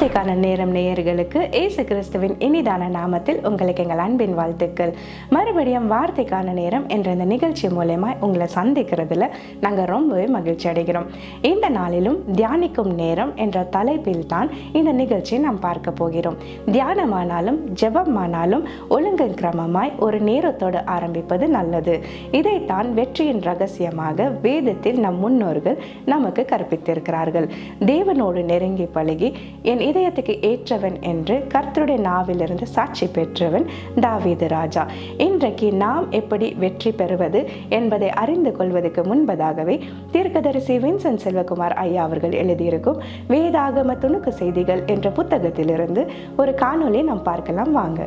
வார்த்தைக்கான நேரம் நேயர்களுக்கு இயேசு கிறிஸ்துவின் இனிதான நாமத்தில் உங்களுக்கு எங்கள் அன்பின் வாழ்த்துக்கள் மறுபடியும் வார்த்தைக்கான நேரம் என்ற இந்த நிகழ்ச்சி மூலயமா உங்களை சந்திக்கிறதுல நாங்கள் ரொம்பவே மகிழ்ச்சி அடைகிறோம் இந்த நாளிலும் தியானிக்கும் நேரம் என்ற தலைப்பில் தான் இந்த நிகழ்ச்சியை நாம் பார்க்க போகிறோம் தியானமானாலும் ஜெபமானாலும் ஒழுங்கு கிரமமாய் ஒரு நேரத்தோடு ஆரம்பிப்பது நல்லது இதைத்தான் வெற்றியின் ரகசியமாக வேதத்தில் நம் முன்னோர்கள் நமக்கு கற்பித்திருக்கிறார்கள் தேவனோடு நெருங்கி பழகி என் இதயத்துக்கு ஏற்றவன் என்று கர்த்தருடைய நாவிலிருந்து சாட்சி பெற்றவன் தாவீது ராஜா இன்றைக்கு நாம் எப்படி வெற்றி பெறுவது என்பதை அறிந்து கொள்வதற்கு முன்பதாகவே தீர்க்கதரிசி வின்சென்ட் செல்வகுமார் ஐயா அவர்கள் எழுதியிருக்கும் வேதாகம துணுக்கு செய்திகள் என்ற புத்தகத்திலிருந்து ஒரு காணொளி நாம் பார்க்கலாம் வாங்க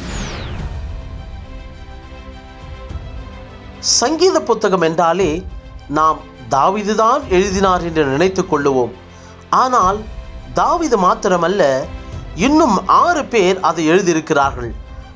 சங்கீத புத்தகம் என்றாலே நாம் தாவீதுதான் எழுதினார் என்று நினைத்துக் கொள்ளுவோம் ஆனால் தாவீது மாத்திரமல்ல இன்னும் ஆறு பேர் அதை எழுதியிருக்கிறார்கள்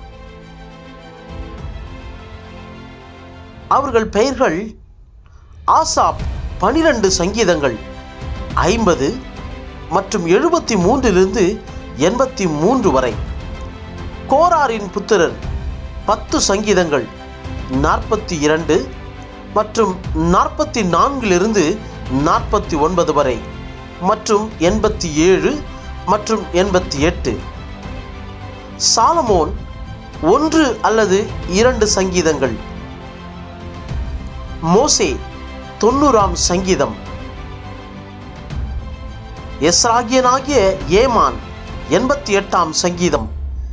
அவர்கள் பெயர்கள் ஆசாப் பனிரெண்டு சங்கீதங்கள் ஐம்பது மற்றும் எழுபத்தி மூன்றிலிருந்து எண்பத்தி மூன்று வரை கோராரின் புத்திரர் பத்து சங்கீதங்கள் நாற்பத்தி இரண்டு மற்றும் நாற்பத்தி நான்கிலிருந்து நாற்பத்தி ஒன்பது வரை மற்றும் எண்பத்தி ஏழு மற்றும் எண்பத்தி எட்டு சாலமோன் ஒன்று அல்லது இரண்டு சங்கீதங்கள் மோசே தொண்ணூறாம் சங்கீதம் எஸ்ராகியனாகிய ஏமான் எண்பத்தி எட்டாம் சங்கீதம்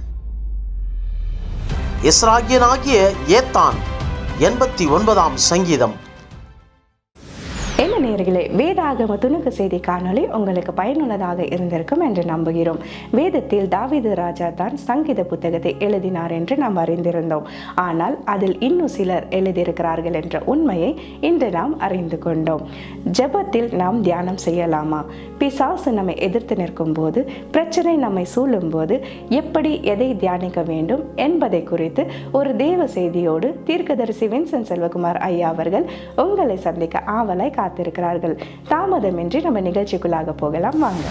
எஸ்ராகியனாகிய ஏத்தான் எண்பத்தி ஒன்பதாம் சங்கீதம் என்ன நேர்களே வேதாகம துணுக்கு செய்தி காணொளி உங்களுக்கு பயனுள்ளதாக இருந்திருக்கும் என்று நம்புகிறோம் வேதத்தில் தாவீது ராஜா தான் சங்கீத புத்தகத்தை எழுதினார் என்று நாம் அறிந்திருந்தோம் ஆனால் அதில் இன்னும் சிலர் எழுதியிருக்கிறார்கள் என்ற உண்மையை இன்று நாம் அறிந்து கொண்டோம் ஜெபத்தில் நாம் தியானம் செய்யலாமா பிசாசு நம்மை எதிர்த்து நிற்கும் போது பிரச்சனை நம்மை சூழும் போது எப்படி எதை தியானிக்க வேண்டும் என்பதை குறித்து ஒரு தேவ செய்தியோடு தீர்க்கதரிசி வின்சன் செல்வகுமார் ஐயா அவர்கள் உங்களை சந்திக்க ஆவலாய் காத்திருக்கிறார்கள் தாமதமின்றி நம்ம நிகழ்ச்சிக்குள்ளாக போகலாம் வாங்க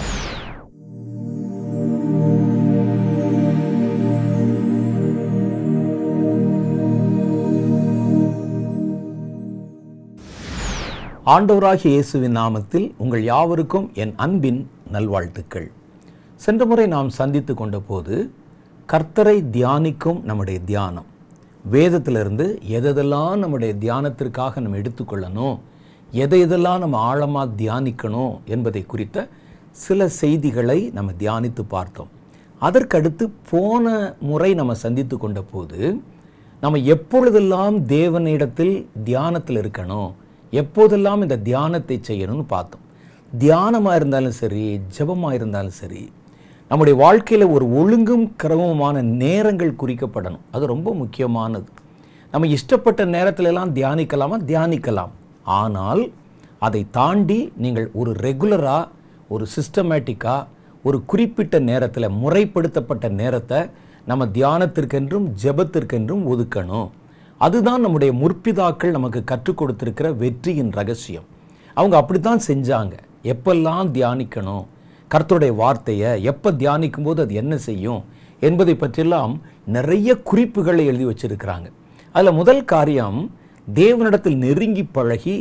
ஆண்டவராகிய இயேசுவின் நாமத்தில் உங்கள் யாவருக்கும் என் அன்பின் நல்வாழ்த்துக்கள் சென்ற முறை நாம் சந்தித்து கொண்ட போது கர்த்தரை தியானிக்கும் நம்முடைய தியானம் வேதத்திலிருந்து எதெல்லாம் நம்முடைய தியானத்திற்காக நம்ம எடுத்துக்கொள்ளணும் எதை எதெல்லாம் நம்ம ஆழமாக தியானிக்கணும் என்பதை குறித்த சில செய்திகளை நம்ம தியானித்து பார்த்தோம் அதற்கடுத்து போன முறை நம்ம சந்தித்து கொண்ட போது நம்ம எப்பொழுதெல்லாம் தேவனிடத்தில் தியானத்தில் இருக்கணும் எப்போதெல்லாம் இந்த தியானத்தை செய்யணும்னு பார்த்தோம் தியானமாக இருந்தாலும் சரி ஜெபமாக இருந்தாலும் சரி நம்முடைய வாழ்க்கையில் ஒரு ஒழுங்கும் கிரமமான நேரங்கள் குறிக்கப்படணும் அது ரொம்ப முக்கியமானது நம்ம இஷ்டப்பட்ட நேரத்துல எல்லாம் தியானிக்கலாமா தியானிக்கலாம் ஆனால் அதை தாண்டி நீங்கள் ஒரு ரெகுலராக ஒரு சிஸ்டமேட்டிக்காக ஒரு குறிப்பிட்ட நேரத்தில் முறைப்படுத்தப்பட்ட நேரத்தை நம்ம தியானத்திற்கென்றும் ஜெபத்திற்கென்றும் ஒதுக்கணும் அதுதான் நம்முடைய முற்பிதாக்கள் நமக்கு கற்றுக் கொடுத்திருக்கிற வெற்றியின் ரகசியம் அவங்க அப்படித்தான் செஞ்சாங்க எப்பெல்லாம் தியானிக்கணும் கர்த்தருடைய வார்த்தையை எப்போ தியானிக்கும் போது அது என்ன செய்யும் என்பதை பற்றியெல்லாம் நிறைய குறிப்புகளை எழுதி வச்சிருக்கிறாங்க அதில் முதல் காரியம் தேவனிடத்தில் நெருங்கி பழகி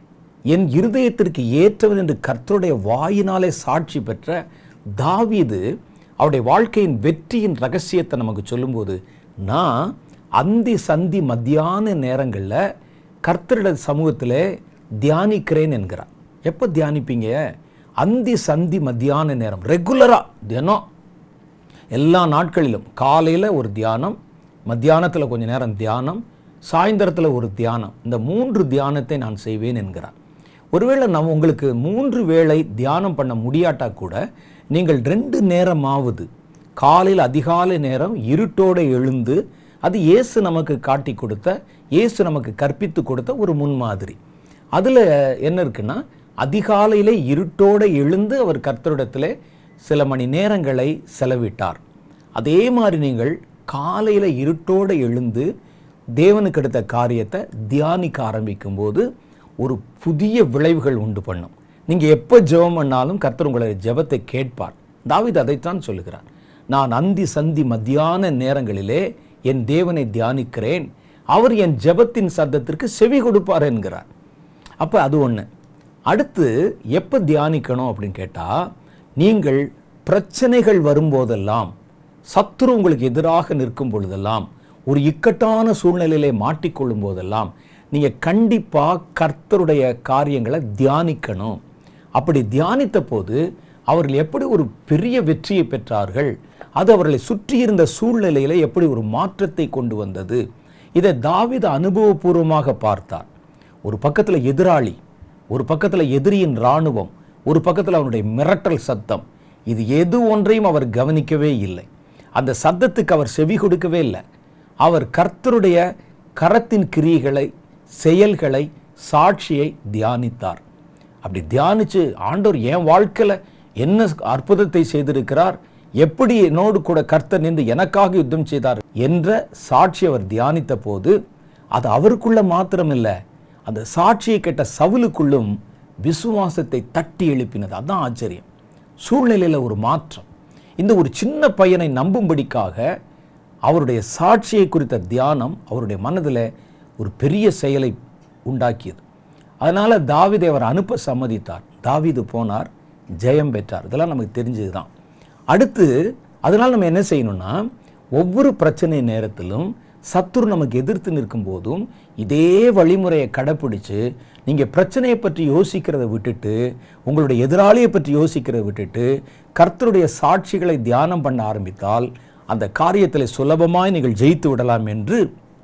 என் இருதயத்திற்கு ஏற்றவன் என்று கர்த்தருடைய வாயினாலே சாட்சி பெற்ற தாவீது அவருடைய வாழ்க்கையின் வெற்றியின் ரகசியத்தை நமக்கு சொல்லும்போது நான் அந்தி சந்தி மத்தியான நேரங்களில் கர்த்தருடைய சமூகத்தில் தியானிக்கிறேன் என்கிறார் எப்போ தியானிப்பீங்க அந்தி சந்தி மத்தியான நேரம் ரெகுலராக தினம் எல்லா நாட்களிலும் காலையில் ஒரு தியானம் மத்தியானத்தில் கொஞ்ச நேரம் தியானம் சாயந்தரத்தில் ஒரு தியானம் இந்த மூன்று தியானத்தை நான் செய்வேன் என்கிறார் ஒருவேளை நம்ம உங்களுக்கு மூன்று வேளை தியானம் பண்ண முடியாட்டா கூட நீங்கள் ரெண்டு நேரமாவது காலையில் அதிகாலை நேரம் இருட்டோடு எழுந்து அது இயேசு நமக்கு காட்டி கொடுத்த இயேசு நமக்கு கற்பித்து கொடுத்த ஒரு முன்மாதிரி அதில் என்ன இருக்குன்னா அதிகாலையிலே இருட்டோடு எழுந்து அவர் கர்த்தரிடத்தில் சில மணி நேரங்களை செலவிட்டார் அதே மாதிரி நீங்கள் காலையில் இருட்டோடு எழுந்து தேவனுக்கு எடுத்த காரியத்தை தியானிக்க ஆரம்பிக்கும் போது ஒரு புதிய விளைவுகள் உண்டு பண்ணும் நீங்கள் எப்போ ஜெபம் பண்ணாலும் கர்த்தர் உங்களுடைய ஜெபத்தை கேட்பார் தாவீது அதைத்தான் சொல்லுகிறார் நான் அந்தி சந்தி மத்தியான நேரங்களிலே என் தேவனை தியானிக்கிறேன் அவர் என் ஜெபத்தின் சத்தத்திற்கு செவி கொடுப்பார் என்கிறார் அப்போ அது ஒன்று அடுத்து எப்போ தியானிக்கணும் அப்படின்னு கேட்டால் நீங்கள் பிரச்சனைகள் வரும்போதெல்லாம் சத்துரு உங்களுக்கு எதிராக நிற்கும் பொழுதெல்லாம் ஒரு இக்கட்டான சூழ்நிலையிலே மாட்டிக்கொள்ளும் போதெல்லாம் நீங்கள் கண்டிப்பாக கர்த்தருடைய காரியங்களை தியானிக்கணும் அப்படி தியானித்த போது அவர்கள் எப்படி ஒரு பெரிய வெற்றியை பெற்றார்கள் அது அவர்களை சுற்றியிருந்த சூழ்நிலையில எப்படி ஒரு மாற்றத்தை கொண்டு வந்தது இதை தாவீது அனுபவபூர்வமாக பார்த்தார் ஒரு பக்கத்தில் எதிராளி ஒரு பக்கத்தில் எதிரியின் இராணுவம் ஒரு பக்கத்தில் அவனுடைய மிரட்டல் சத்தம் இது எது ஒன்றையும் அவர் கவனிக்கவே இல்லை அந்த சத்தத்துக்கு அவர் செவி கொடுக்கவே இல்லை அவர் கர்த்தருடைய கரத்தின் கிரியைகளை செயல்களை சாட்சியை தியானித்தார் அப்படி தியானிச்சு ஆண்டவர் என் வாழ்க்கையில் என்ன அற்புதத்தை செய்திருக்கிறார் எப்படி என்னோடு கூட கர்த்தர் நின்று எனக்காக யுத்தம் செய்தார் என்ற சாட்சி அவர் தியானித்த போது அது அவருக்குள்ள மாத்திரமில்லை அந்த சாட்சியை கேட்ட சவுலுக்குள்ளும் விசுவாசத்தை தட்டி எழுப்பினது அதான் ஆச்சரியம் சூழ்நிலையில் ஒரு மாற்றம் இந்த ஒரு சின்ன பையனை நம்பும்படிக்காக அவருடைய சாட்சியை குறித்த தியானம் அவருடைய மனதில் ஒரு பெரிய செயலை உண்டாக்கியது அதனால் தாவீதை அவர் அனுப்ப சம்மதித்தார் தாவீது போனார் ஜெயம் பெற்றார் இதெல்லாம் நமக்கு தெரிஞ்சது தான் அடுத்து அதனால் நம்ம என்ன செய்யணும்னா ஒவ்வொரு பிரச்சனை நேரத்திலும் சத்துரு நமக்கு எதிர்த்து நிற்கும் போதும் இதே வழிமுறையை கடைப்பிடிச்சு நீங்கள் பிரச்சனையை பற்றி யோசிக்கிறதை விட்டுட்டு உங்களுடைய எதிராளியை பற்றி யோசிக்கிறதை விட்டுட்டு கர்த்தருடைய சாட்சிகளை தியானம் பண்ண ஆரம்பித்தால் அந்த காரியத்தில் சுலபமாய் நீங்கள் ஜெயித்து விடலாம் என்று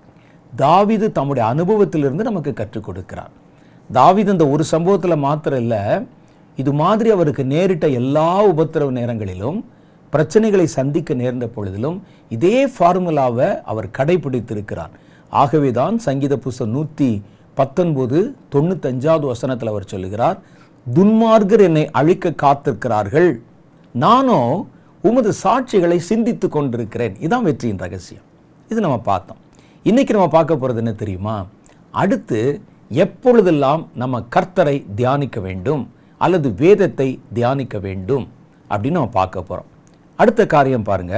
தாவீது தம்முடைய அனுபவத்திலிருந்து நமக்கு கற்றுக் கொடுக்கிறார் தாவீது இந்த ஒரு சம்பவத்தில் மாத்திரம் இல்லை இது மாதிரி அவருக்கு நேரிட்ட எல்லா உபத்திரவ நேரங்களிலும் பிரச்சனைகளை சந்திக்க நேர்ந்த பொழுதிலும் இதே ஃபார்முலாவை அவர் கடைபிடித்திருக்கிறார் ஆகவே தான் சங்கீத புஸ்தகம் நூற்றி பத்தொன்பது தொண்ணூத்தஞ்சாவது வசனத்தில் அவர் சொல்லுகிறார் துன்மார்கர் என்னை அழிக்க காத்திருக்கிறார்கள் நானோ உமது சாட்சிகளை சிந்தித்து கொண்டிருக்கிறேன் இதான் வெற்றியின் ரகசியம் இது நம்ம பார்த்தோம் இன்னைக்கு நம்ம பார்க்க போகிறது என்ன தெரியுமா அடுத்து எப்பொழுதெல்லாம் நம்ம கர்த்தரை தியானிக்க வேண்டும் அல்லது வேதத்தை தியானிக்க வேண்டும் அப்படின்னு நம்ம பார்க்க போகிறோம் அடுத்த காரியம் பாருங்க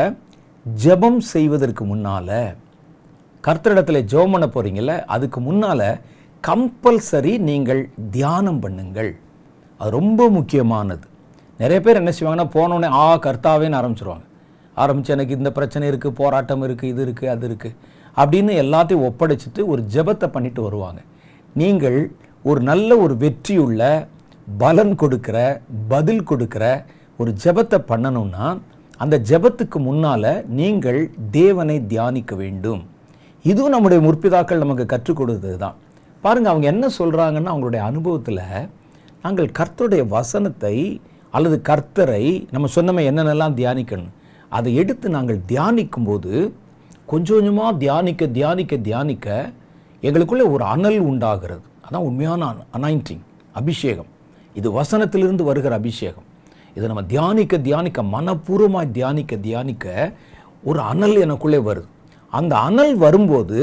ஜெபம் செய்வதற்கு முன்னால கர்த்தரிடத்தில் ஜெபம் பண்ண போறீங்கல்ல அதுக்கு முன்னால கம்பல்சரி நீங்கள் தியானம் பண்ணுங்கள் அது ரொம்ப முக்கியமானது நிறைய பேர் என்ன செய்வாங்கன்னா போனோடனே ஆ கர்த்தாவேன்னு ஆரம்பிச்சிருவாங்க ஆரம்பிச்சு எனக்கு இந்த பிரச்சனை இருக்குது போராட்டம் இருக்குது இது இருக்குது அது இருக்குது அப்படின்னு எல்லாத்தையும் ஒப்படைச்சிட்டு ஒரு ஜெபத்தை பண்ணிட்டு வருவாங்க நீங்கள் ஒரு நல்ல ஒரு வெற்றியுள்ள பலன் கொடுக்கிற பதில் கொடுக்கிற ஒரு ஜெபத்தை பண்ணணும்னா அந்த ஜெபத்துக்கு முன்னால நீங்கள் தேவனை தியானிக்க வேண்டும் இதுவும் நம்முடைய முற்பிதாக்கள் நமக்கு கற்றுக் கொடுத்தது தான் பாருங்க அவங்க என்ன சொல்றாங்கன்னா அவங்களுடைய அனுபவத்தில் நாங்கள் கர்த்தருடைய வசனத்தை அல்லது கர்த்தரை நம்ம சொன்னமே என்னென்னலாம் தியானிக்கணும் அதை எடுத்து நாங்கள் தியானிக்கும் போது கொஞ்சம் கொஞ்சமாக தியானிக்க தியானிக்க தியானிக்க எங்களுக்குள்ளே ஒரு அனல் உண்டாகிறது அதான் உண்மையான அனாயிண்டிங் அபிஷேகம் இது வசனத்திலிருந்து வருகிற அபிஷேகம் இதை நம்ம தியானிக்க தியானிக்க மனப்பூர்வமாக தியானிக்க தியானிக்க ஒரு அனல் எனக்குள்ளே வருது அந்த அனல் வரும்போது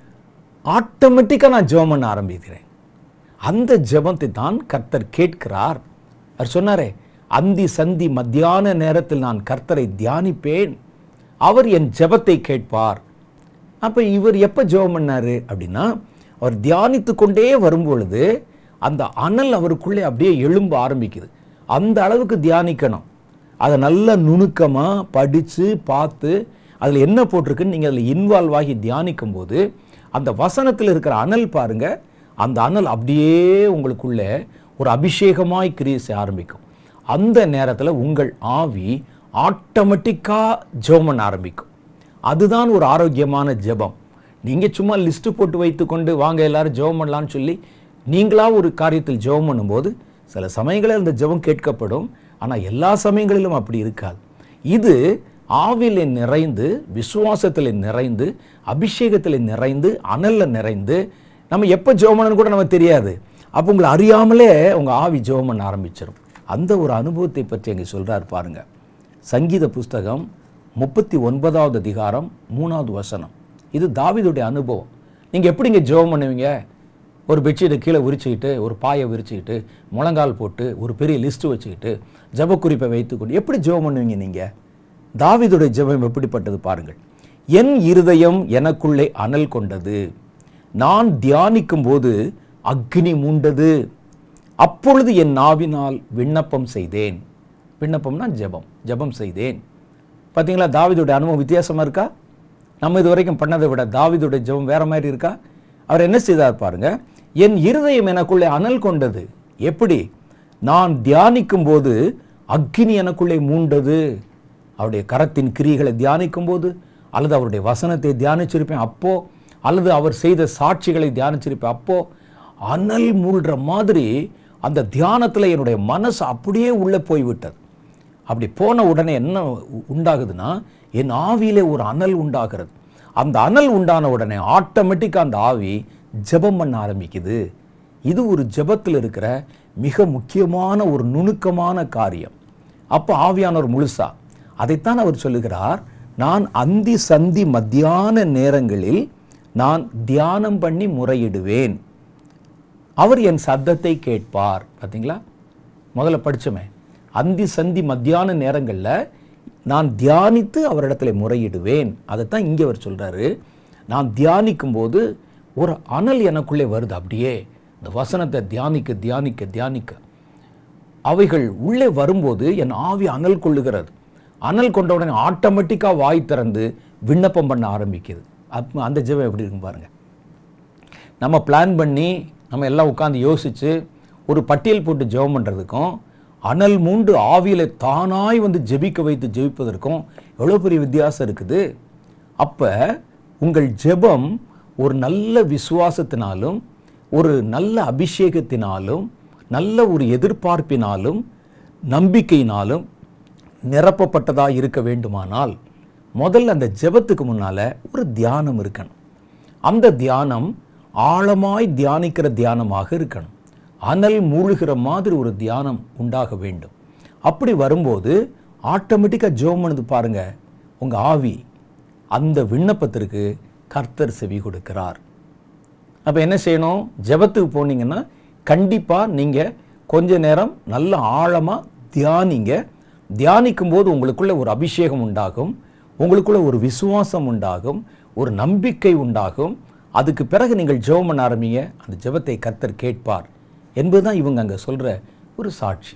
ஆட்டோமேட்டிக்காக நான் ஜெபம் பண்ண ஆரம்பிக்கிறேன் அந்த ஜெபத்தை தான் கர்த்தர் கேட்கிறார் அவர் சொன்னாரே அந்தி சந்தி மத்தியான நேரத்தில் நான் கர்த்தரை தியானிப்பேன் அவர் என் ஜெபத்தை கேட்பார் அப்போ இவர் எப்போ ஜெபம் பண்ணாரு அப்படின்னா அவர் தியானித்து கொண்டே வரும்பொழுது அந்த அனல் அவருக்குள்ளே அப்படியே எழும்ப ஆரம்பிக்குது அந்த அளவுக்கு தியானிக்கணும் அதை நல்ல நுணுக்கமாக படித்து பார்த்து அதில் என்ன போட்டிருக்குன்னு நீங்கள் அதில் இன்வால்வ் ஆகி தியானிக்கும் போது அந்த வசனத்தில் இருக்கிற அனல் பாருங்க அந்த அனல் அப்படியே உங்களுக்குள்ளே ஒரு அபிஷேகமாய் கிரியை செய்ய ஆரம்பிக்கும் அந்த நேரத்தில் உங்கள் ஆவி ஆட்டோமேட்டிக்காக ஜெபம் பண்ண ஆரம்பிக்கும் அதுதான் ஒரு ஆரோக்கியமான ஜெபம் நீங்கள் சும்மா லிஸ்ட்டு போட்டு வைத்துக்கொண்டு வாங்க எல்லாரும் ஜெபம் பண்ணலான்னு சொல்லி நீங்களா ஒரு காரியத்தில் ஜெபம் பண்ணும்போது சில சமயங்களில் அந்த ஜெபம் கேட்கப்படும் ஆனால் எல்லா சமயங்களிலும் அப்படி இருக்காது இது ஆவிலே நிறைந்து விசுவாசத்தில் நிறைந்து அபிஷேகத்தில் நிறைந்து அனலில் நிறைந்து நம்ம எப்போ ஜெபம் பண்ணணும்னு கூட நமக்கு தெரியாது அப்போ உங்களை அறியாமலே உங்கள் ஆவி ஜெபம் பண்ண ஆரம்பிச்சிடும் அந்த ஒரு அனுபவத்தை பற்றி அங்கே சொல்கிறார் பாருங்க சங்கீத புஸ்தகம் முப்பத்தி ஒன்பதாவது அதிகாரம் மூணாவது வசனம் இது தாவீதுடைய அனுபவம் நீங்கள் எப்படிங்க ஜெபம் பண்ணுவீங்க ஒரு பெட்ஷீட்டை கீழே விரிச்சுக்கிட்டு ஒரு பாயை விரிச்சுக்கிட்டு முழங்கால் போட்டு ஒரு பெரிய லிஸ்ட்டு வச்சுக்கிட்டு ஜெபக்குறிப்பை வைத்துக்கொண்டு எப்படி ஜெபம் பண்ணுவீங்க நீங்கள் தாவீதுடைய ஜெபம் எப்படிப்பட்டது பாருங்கள் என் இருதயம் எனக்குள்ளே அனல் கொண்டது நான் தியானிக்கும் போது அக்னி மூண்டது அப்பொழுது என் நாவினால் விண்ணப்பம் செய்தேன் விண்ணப்பம்னா ஜெபம் ஜெபம் செய்தேன் பார்த்தீங்களா தாவீதுடைய அனுபவம் வித்தியாசமாக இருக்கா நம்ம இது வரைக்கும் பண்ணதை விட தாவீதுடைய ஜெபம் வேற மாதிரி இருக்கா அவர் என்ன செய்தார் பாருங்க என் இருதயம் எனக்குள்ளே அனல் கொண்டது எப்படி நான் தியானிக்கும் போது அக்கினி எனக்குள்ளே மூண்டது அவருடைய கரத்தின் கிரிகளை தியானிக்கும் போது அல்லது அவருடைய வசனத்தை தியானிச்சிருப்பேன் அப்போ அல்லது அவர் செய்த சாட்சிகளை தியானிச்சிருப்பேன் அப்போ அனல் மூழ்கிற மாதிரி அந்த தியானத்தில் என்னுடைய மனசு அப்படியே உள்ளே போய்விட்டது அப்படி போன உடனே என்ன உ- உண்டாகுதுன்னா என் ஆவியிலே ஒரு அனல் உண்டாகிறது அந்த அனல் உண்டான உடனே ஆட்டோமேட்டிக்காக அந்த ஆவி ஜெபம் பண்ண ஆரம்பிக்குது இது ஒரு ஜெபத்தில் இருக்கிற மிக முக்கியமான ஒரு நுணுக்கமான காரியம் அப்போ ஆவியானவர் முழுசா அதைத்தான் அவர் சொல்லுகிறார் நான் அந்தி சந்தி மத்தியான நேரங்களில் நான் தியானம் பண்ணி முறையிடுவேன் அவர் என் சத்தத்தை கேட்பார் பார்த்தீங்களா முதல்ல படிச்சோமே அந்தி சந்தி மத்தியான நேரங்களில் நான் தியானித்து அவரிடத்துல முறையிடுவேன் அதைத்தான் இங்கே அவர் சொல்றாரு நான் தியானிக்கும் போது ஒரு அனல் எனக்குள்ளே வருது அப்படியே இந்த வசனத்தை தியானிக்க தியானிக்க தியானிக்க அவைகள் உள்ளே வரும்போது என் ஆவி அனல் கொள்ளுகிறது அனல் கொண்ட உடனே ஆட்டோமேட்டிக்காக வாய் திறந்து விண்ணப்பம் பண்ண ஆரம்பிக்குது அப்ப அந்த ஜெபம் எப்படி இருக்கும் பாருங்க நம்ம பிளான் பண்ணி நம்ம எல்லாம் உட்காந்து யோசித்து ஒரு பட்டியல் போட்டு ஜெபம் பண்ணுறதுக்கும் அனல் மூண்டு ஆவியில தானாய் வந்து ஜெபிக்க வைத்து ஜெபிப்பதற்கும் எவ்வளோ பெரிய வித்தியாசம் இருக்குது அப்போ உங்கள் ஜெபம் ஒரு நல்ல விசுவாசத்தினாலும் ஒரு நல்ல அபிஷேகத்தினாலும் நல்ல ஒரு எதிர்பார்ப்பினாலும் நம்பிக்கையினாலும் நிரப்பப்பட்டதாக இருக்க வேண்டுமானால் முதல்ல அந்த ஜெபத்துக்கு முன்னால் ஒரு தியானம் இருக்கணும் அந்த தியானம் ஆழமாய் தியானிக்கிற தியானமாக இருக்கணும் அனல் மூழ்கிற மாதிரி ஒரு தியானம் உண்டாக வேண்டும் அப்படி வரும்போது ஆட்டோமேட்டிக்காக ஜெபம் பண்ணுது பாருங்க உங்க ஆவி அந்த விண்ணப்பத்திற்கு கர்த்தர் செவி கொடுக்கிறார் அப்போ என்ன செய்யணும் ஜெபத்துக்கு போனீங்கன்னா கண்டிப்பாக நீங்கள் கொஞ்ச நேரம் நல்ல ஆழமாக தியானிங்க தியானிக்கும் போது உங்களுக்குள்ள ஒரு அபிஷேகம் உண்டாகும் உங்களுக்குள்ள ஒரு விசுவாசம் உண்டாகும் ஒரு நம்பிக்கை உண்டாகும் அதுக்கு பிறகு நீங்கள் ஜெபம் பண்ண ஆரம்பிங்க அந்த ஜெபத்தை கர்த்தர் கேட்பார் என்பதுதான் இவங்க அங்கே சொல்கிற ஒரு சாட்சி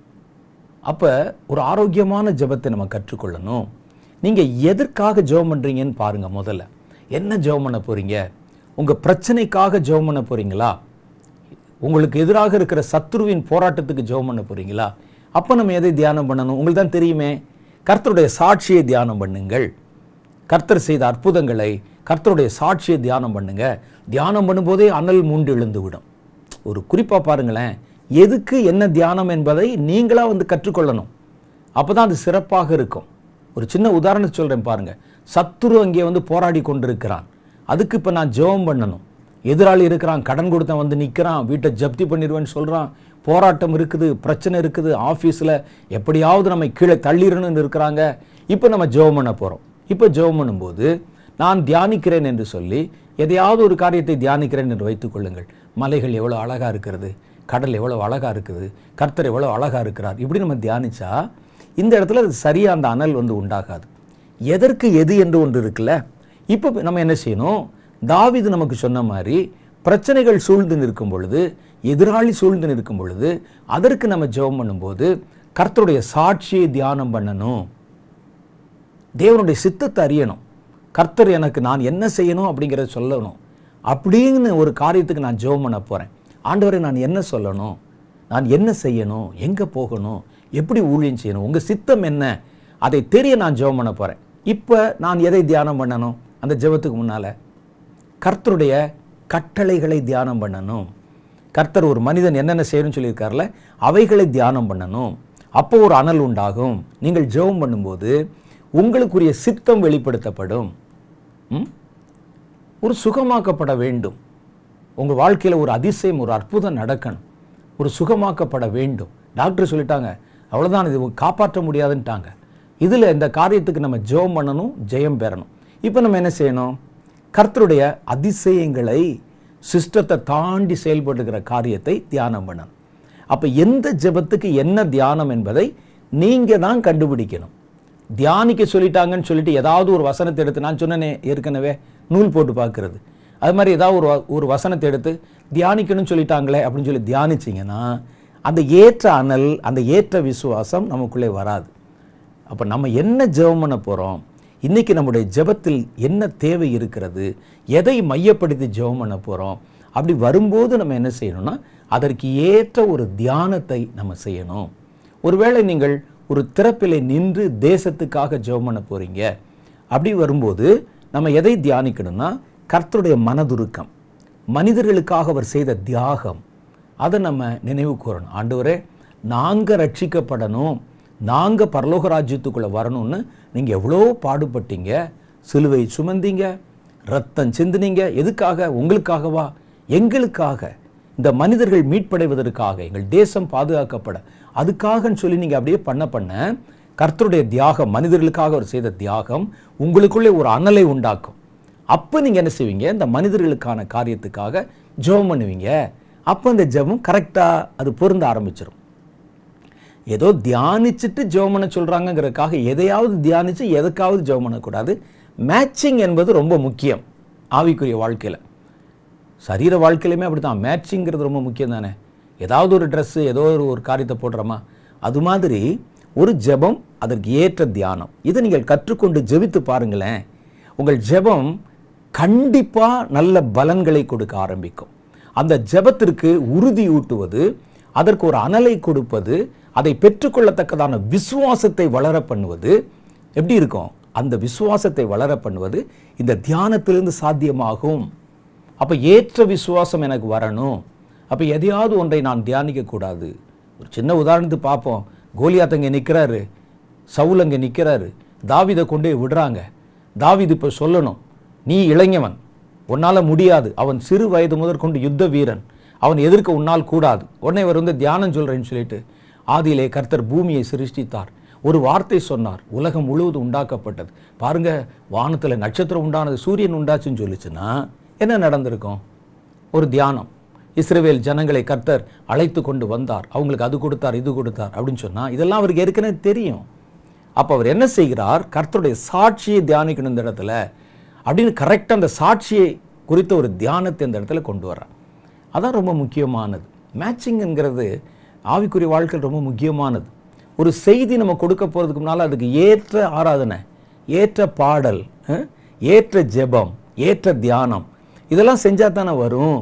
அப்போ ஒரு ஆரோக்கியமான ஜெபத்தை நம்ம கற்றுக்கொள்ளணும் நீங்கள் எதற்காக ஜெபம் பண்ணுறீங்கன்னு பாருங்கள் முதல்ல என்ன ஜெபம் பண்ண போகிறீங்க உங்கள் பிரச்சனைக்காக ஜெபம் பண்ண போகிறீங்களா உங்களுக்கு எதிராக இருக்கிற சத்ருவின் போராட்டத்துக்கு ஜெபம் பண்ண போகிறீங்களா அப்போ நம்ம எதை தியானம் பண்ணணும் உங்களுக்கு தான் தெரியுமே கர்த்தருடைய சாட்சியை தியானம் பண்ணுங்கள் கர்த்தர் செய்த அற்புதங்களை கர்த்தருடைய சாட்சியை தியானம் பண்ணுங்க தியானம் பண்ணும்போதே அனல் மூண்டு எழுந்து விடும் ஒரு குறிப்பாக பாருங்களேன் எதுக்கு என்ன தியானம் என்பதை நீங்களா வந்து கற்றுக்கொள்ளணும் அப்போ தான் அது சிறப்பாக இருக்கும் ஒரு சின்ன உதாரணம் சொல்கிறேன் பாருங்க சத்துரு அங்கே வந்து போராடி கொண்டிருக்கிறான் அதுக்கு இப்போ நான் ஜெபம் பண்ணணும் எதிராளி இருக்கிறான் கடன் கொடுத்தவன் வந்து நிற்கிறான் வீட்டை ஜப்தி பண்ணிடுவேன்னு சொல்கிறான் போராட்டம் இருக்குது பிரச்சனை இருக்குது ஆஃபீஸில் எப்படியாவது நம்ம கீழே தள்ளிடணும்னு இருக்கிறாங்க இப்போ நம்ம ஜெபம் பண்ண போகிறோம் இப்போ ஜெபம் பண்ணும்போது நான் தியானிக்கிறேன் என்று சொல்லி எதையாவது ஒரு காரியத்தை தியானிக்கிறேன் என்று வைத்துக் கொள்ளுங்கள் மலைகள் எவ்வளோ அழகாக இருக்கிறது கடல் எவ்வளோ அழகாக இருக்குது கர்த்தர் எவ்வளோ அழகாக இருக்கிறார் இப்படி நம்ம தியானிச்சா இந்த இடத்துல அது சரியாக அந்த அனல் வந்து உண்டாகாது எதற்கு எது என்று ஒன்று இருக்குல்ல இப்போ நம்ம என்ன செய்யணும் தாவீது நமக்கு சொன்ன மாதிரி பிரச்சனைகள் சூழ்ந்து நிற்கும் பொழுது எதிராளி சூழ்ந்து நிற்கும் பொழுது அதற்கு நம்ம ஜெபம் பண்ணும்போது கர்த்தருடைய சாட்சியை தியானம் பண்ணணும் தேவனுடைய சித்தத்தை அறியணும் கர்த்தர் எனக்கு நான் என்ன செய்யணும் அப்படிங்கிறத சொல்லணும் அப்படின்னு ஒரு காரியத்துக்கு நான் ஜெபம் பண்ண போகிறேன் ஆண்டவரை நான் என்ன சொல்லணும் நான் என்ன செய்யணும் எங்கே போகணும் எப்படி ஊழியம் செய்யணும் உங்கள் சித்தம் என்ன அதை தெரிய நான் ஜெபம் பண்ண போகிறேன் இப்போ நான் எதை தியானம் பண்ணணும் அந்த ஜெபத்துக்கு முன்னால் கர்த்தருடைய கட்டளைகளை தியானம் பண்ணணும் கர்த்தர் ஒரு மனிதன் என்னென்ன செய்யணும்னு சொல்லியிருக்காருல அவைகளை தியானம் பண்ணணும் அப்போ ஒரு அனல் உண்டாகும் நீங்கள் ஜெபம் பண்ணும்போது உங்களுக்குரிய சித்தம் வெளிப்படுத்தப்படும் ம்? ஒரு சுகமாக்கப்பட வேண்டும் உங்கள் வாழ்க்கையில் ஒரு அதிசயம் ஒரு அற்புதம் நடக்கணும் ஒரு சுகமாக்கப்பட வேண்டும் டாக்டர் சொல்லிட்டாங்க அவ்வளோதான் இது காப்பாற்ற முடியாதுன்ட்டாங்க இதில் இந்த காரியத்துக்கு நம்ம ஜெபம் பண்ணணும் ஜெயம் பெறணும் இப்போ நம்ம என்ன செய்யணும் கர்த்தருடைய அதிசயங்களை சிஸ்டத்தை தாண்டி செயல்படுகிற காரியத்தை தியானம் பண்ணணும் அப்போ எந்த ஜெபத்துக்கு என்ன தியானம் என்பதை நீங்கள் தான் கண்டுபிடிக்கணும் தியானிக்க சொல்லிட்டாங்கன்னு சொல்லிட்டு ஏதாவது ஒரு வசனத்தை எடுத்து நான் சொன்னேனே ஏற்கனவே நூல் போட்டு பார்க்கறது அது மாதிரி ஏதாவது ஒரு வ- ஒரு வசனத்தை எடுத்து தியானிக்கணும்னு சொல்லிட்டாங்களே அப்படின்னு சொல்லி தியானிச்சிங்கன்னா அந்த ஏற்ற அனல் அந்த ஏற்ற விசுவாசம் நமக்குள்ளே வராது அப்போ நம்ம என்ன ஜெபம் பண்ண போகிறோம் இன்றைக்கி நம்முடைய ஜெபத்தில் என்ன தேவை இருக்கிறது எதை மையப்படுத்தி ஜெபம் பண்ண போகிறோம் அப்படி வரும்போது நம்ம என்ன செய்யணும்னா அதற்கு ஏற்ற ஒரு தியானத்தை நம்ம செய்யணும் ஒருவேளை நீங்கள் ஒரு திறப்பிலே நின்று தேசத்துக்காக ஜெபம் பண்ண போகிறீங்க அப்படி வரும்போது நம்ம எதை தியானிக்கணும்னா கர்த்தருடைய மனதுருக்கம் மனிதர்களுக்காக அவர் செய்த தியாகம் அதை நம்ம நினைவு கூறணும் ஆண்டவரே நாங்கள் ரட்சிக்கப்படணும் நாங்கள் பரலோக ராஜ்யத்துக்குள்ளே வரணும்னு நீங்கள் எவ்வளோ பாடுபட்டீங்க சிலுவை சுமந்தீங்க ரத்தம் சிந்துனீங்க எதுக்காக உங்களுக்காகவா எங்களுக்காக இந்த மனிதர்கள் மீட்படைவதற்காக எங்கள் தேசம் பாதுகாக்கப்பட அதுக்காகன்னு சொல்லி நீங்கள் அப்படியே பண்ண பண்ண கர்த்தருடைய தியாகம் மனிதர்களுக்காக அவர் செய்த தியாகம் உங்களுக்குள்ளே ஒரு அனலை உண்டாக்கும் அப்போ நீங்கள் என்ன செய்வீங்க இந்த மனிதர்களுக்கான காரியத்துக்காக ஜெபம் பண்ணுவீங்க அப்போ இந்த ஜெபம் கரெக்டாக அது பொருந்த ஆரம்பிச்சிடும் ஏதோ தியானிச்சுட்டு ஜெபம் பண்ண சொல்கிறாங்கங்கிறதுக்காக எதையாவது தியானித்து எதுக்காவது ஜெபம் பண்ணக்கூடாது மேட்சிங் என்பது ரொம்ப முக்கியம் ஆவிக்குரிய வாழ்க்கையில் சரீர வாழ்க்கையிலுமே அப்படி தான் மேட்சிங்கிறது ரொம்ப முக்கியம் தானே ஏதாவது ஒரு ட்ரெஸ்ஸு ஏதோ ஒரு ஒரு காரியத்தை போடுறோமா அது மாதிரி ஒரு ஜெபம் அதற்கு ஏற்ற தியானம் இதை நீங்கள் கற்றுக்கொண்டு ஜெபித்து பாருங்களேன் உங்கள் ஜெபம் கண்டிப்பாக நல்ல பலன்களை கொடுக்க ஆரம்பிக்கும் அந்த ஜெபத்திற்கு உறுதி ஊட்டுவது அதற்கு ஒரு அனலை கொடுப்பது அதை பெற்றுக்கொள்ளத்தக்கதான விசுவாசத்தை வளர பண்ணுவது எப்படி இருக்கும் அந்த விசுவாசத்தை வளர பண்ணுவது இந்த தியானத்திலிருந்து சாத்தியமாகும் அப்போ ஏற்ற விசுவாசம் எனக்கு வரணும் அப்போ எதையாவது ஒன்றை நான் தியானிக்கக்கூடாது ஒரு சின்ன உதாரணத்துக்கு பார்ப்போம் கோலியாத் அங்கே நிற்கிறாரு சவுல் அங்கே நிற்கிறாரு தாவீதை கொண்டு போய் விடுறாங்க தாவீது இப்போ சொல்லணும் நீ இளைஞவன் உன்னால் முடியாது அவன் சிறு வயது முதற்கொண்டு யுத்த வீரன் அவன் எதிர்க்க உன்னால் கூடாது உடனே இவர் வந்து தியானம் சொல்கிறேன்னு சொல்லிட்டு ஆதியிலே கர்த்தர் பூமியை சிருஷ்டித்தார் ஒரு வார்த்தை சொன்னார் உலகம் முழுவதும் உண்டாக்கப்பட்டது பாருங்க வானத்தில் நட்சத்திரம் உண்டானது சூரியன் உண்டாச்சுன்னு சொல்லிச்சுன்னா என்ன நடந்திருக்கும் ஒரு தியானம் இஸ்ரவேல் ஜனங்களை கர்த்தர் அழைத்து கொண்டு வந்தார் அவங்களுக்கு அது கொடுத்தார் இது கொடுத்தார் அப்படின்னு சொன்னால் இதெல்லாம் அவருக்கு ஏற்கனவே தெரியும் அப்போ அவர் என்ன செய்கிறார் கர்த்தருடைய சாட்சியை தியானிக்கணும் இந்த இடத்துல அப்படின்னு கரெக்டாக அந்த சாட்சியை குறித்த ஒரு தியானத்தை இந்த இடத்துல கொண்டு வர்றார் அதான் ரொம்ப முக்கியமானது மேட்சிங்கிறது ஆவிக்குரிய வாழ்க்கையில் ரொம்ப முக்கியமானது ஒரு செய்தி நம்ம கொடுக்க போகிறதுக்கு முன்னால் அதுக்கு ஏற்ற ஆராதனை ஏற்ற பாடல் அஹ், ஏற்ற ஜெபம் ஏற்ற தியானம் இதெல்லாம் செஞ்சால் தானே வரும்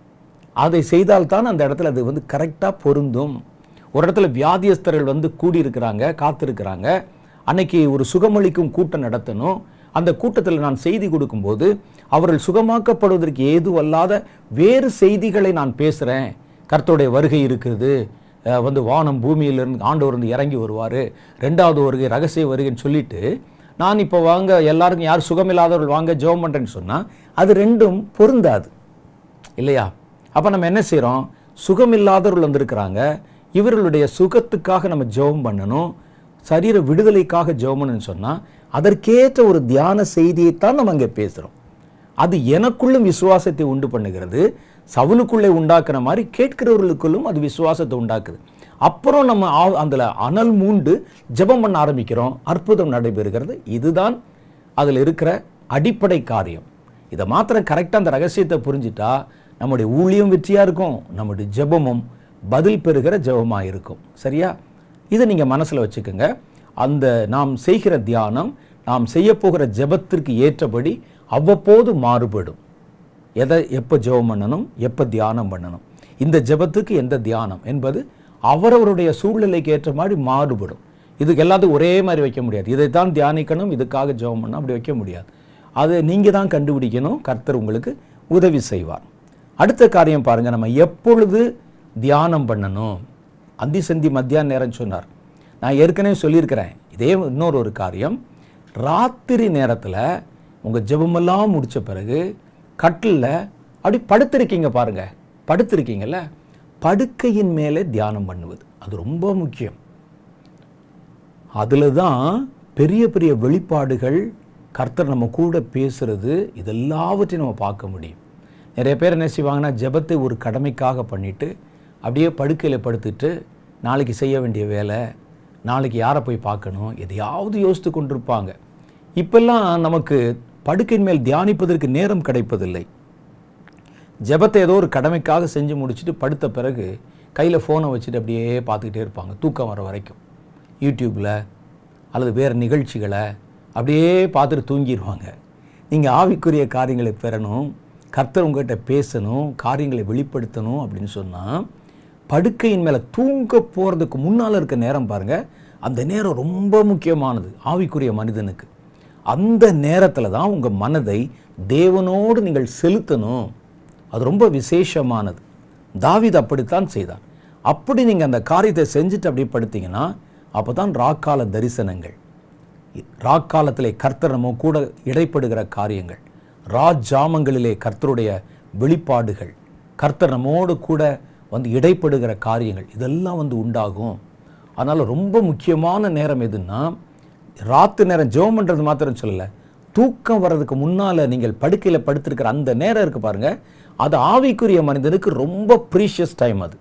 அதை செய்தால்தான் அந்த இடத்துல அது வந்து கரெக்டாக பொருந்தும் ஒரு இடத்துல வியாதியஸ்தர்கள் வந்து கூடியிருக்கிறாங்க காத்திருக்கிறாங்க அன்னைக்கு ஒரு சுகமளிக்கும் கூட்டம் நடத்தணும் அந்த கூட்டத்தில் நான் செய்தி கொடுக்கும்போது அவர்கள் சுகமாக்கப்படுவதற்கு ஏதுவல்லாத வேறு செய்திகளை நான் பேசுகிறேன் கர்த்தருடைய வருகை இருக்குது அஹ் வந்து வானம் பூமியிலிருந்து ஆண்டவர் வந்து இறங்கி வருவார் ரெண்டாவது வருகை ரகசிய வருகைன்னு சொல்லிட்டு நான் இப்போ வாங்க எல்லாருக்கும் யார் சுகமில்லாதவர்கள் வாங்க ஜெபம் பண்ணுறேன்னு சொன்னால் அது ரெண்டும் பொருந்தாது இல்லையா அப்போ நம்ம என்ன செய்கிறோம் சுகமில்லாதவர்கள் வந்திருக்கிறாங்க இவர்களுடைய சுகத்துக்காக நம்ம ஜெபம் பண்ணணும் சரீர விடுதலைக்காக ஜெபம் பண்ணணும்னு சொன்னால் அதற்கேற்ற ஒரு தியான செய்தியைத்தான் நம்ம அங்கே பேசுகிறோம் அது எனக்குள்ளும் விசுவாசத்தை உண்டு பண்ணுகிறது சவுலுக்குள்ளே உண்டாக்குற மாதிரி கேட்கிறவர்களுக்குள்ளும் அது விசுவாசத்தை உண்டாக்குது அப்புறம் நம்ம ஆ- அதுல அனல் மூண்டு ஜெபம் பண்ண ஆரம்பிக்கிறோம் அற்புதம் நடைபெறுகிறது இதுதான் அதில் இருக்கிற அடிப்படை காரியம் இதை மாத்திரம் கரெக்டாக அந்த ரகசியத்தை புரிஞ்சிட்டா நம்முடைய ஊழியம் வெற்றியாக இருக்கும் நம்முடைய ஜெபமும் பதில் பெறுகிற ஜெபமாக இருக்கும் சரியா இதை நீங்கள் மனசில் வச்சுக்கோங்க அந்த நாம் செய்கிற தியானம் நாம் செய்ய போகிற ஜெபத்திற்கு ஏற்றபடி அவ்வப்போது மாறுபடும் எதை எப்போ ஜெபம் பண்ணணும் எப்போ தியானம் பண்ணணும் இந்த ஜெபத்துக்கு எந்த தியானம் என்பது அவரவருடைய சூழ்நிலைக்கு ஏற்ற மாதிரி மாறுபடும் இதுக்கு எல்லாத்துக்கும் ஒரே மாதிரி வைக்க முடியாது இதைத்தான் தியானிக்கணும் இதுக்காக ஜெபம் பண்ணணும் அப்படி வைக்க முடியாது அதை நீங்கள் தான் கண்டுபிடிக்கணும் கர்த்தர் உங்களுக்கு உதவி செய்வார் அடுத்த காரியம் பாருங்க நம்ம எப்பொழுது தியானம் பண்ணணும் அந்தி சந்தி மத்தியான நேரம் சொன்னார் நான் ஏற்கனவே சொல்லியிருக்கிறேன் இதே இன்னொரு ஒரு காரியம் ராத்திரி நேரத்தில் உங்கள் ஜெபமெல்லாம் முடிச்ச பிறகு கட்டிலில் அப்படி படுத்திருக்கீங்க பாருங்க படுத்திருக்கீங்கல்ல படுக்கையின் மேலே தியானம் பண்ணுவது அது ரொம்ப முக்கியம் அதில் தான் பெரிய பெரிய வெளிப்பாடுகள் கர்த்தர் நம்ம கூட பேசுறது இதெல்லாவற்றையும் நம்ம பார்க்க முடியும் நிறைய பேர் என்ன செய்வாங்கன்னா ஜெபத்தை ஒரு கடமைக்காக பண்ணிட்டு அப்படியே படுக்கையில் படுத்துட்டு நாளைக்கு செய்ய வேண்டிய வேலை நாளைக்கு யாரை போய் பார்க்கணும் எதையாவது யோசித்து கொண்டிருப்பாங்க இப்பெல்லாம் நமக்கு படுக்கையின் மேல் தியானிப்பதற்கு நேரம் கிடைப்பதில்லை ஜெபத்தை ஏதோ ஒரு கடமைக்காக செஞ்சு முடிச்சுட்டு படுத்த பிறகு கையில் ஃபோனை வச்சுட்டு அப்படியே பார்த்துக்கிட்டே இருப்பாங்க தூக்கம் வர வரைக்கும் யூடியூப்பில் அல்லது வேறு நிகழ்ச்சிகளை அப்படியே பார்த்துட்டு தூங்கிடுவாங்க நீங்கள் ஆவிக்குரிய காரியங்களை பெறணும் கர்த்தர் உங்கள்கிட்ட பேசணும் காரியங்களை வெளிப்படுத்தணும் அப்படின்னு சொன்னால் படுக்கையின் மேலே தூங்க போகிறதுக்கு முன்னால் இருக்க நேரம் பாருங்கள் அந்த நேரம் ரொம்ப முக்கியமானது ஆவிக்குரிய மனிதனுக்கு அந்த நேரத்தில் தான் உங்கள் மனதை தேவனோடு நீங்கள் செலுத்தணும் அது ரொம்ப விசேஷமானது தாவீது அப்படித்தான் செய்தார் அப்படி நீங்கள் அந்த காரியத்தை செஞ்சுட்டு அப்படியே படுத்தீங்கன்னா அப்போ தான் ராக்கால தரிசனங்கள் ராக்காலத்திலே கர்த்தர் நம்ம கூட இடைப்படுகிற காரியங்கள் ராஜாமங்களிலே கர்த்தருடைய வெளிப்பாடுகள் கர்த்தர் நம்மோடு கூட வந்து இடைப்படுகிற காரியங்கள் இதெல்லாம் வந்து உண்டாகும் அதனால் ரொம்ப முக்கியமான நேரம் எதுன்னா ராத்து நேரம் ஜெபம் பண்ணுறது மாத்திரம் சொல்லலை தூக்கம் வர்றதுக்கு முன்னால் நீங்கள் படுக்கையில் படுத்திருக்கிற அந்த நேரம் இருக்குது பாருங்கள் அது ஆவிக்குரிய மனிதனுக்கு ரொம்ப ப்ரீஷியஸ் டைம் அது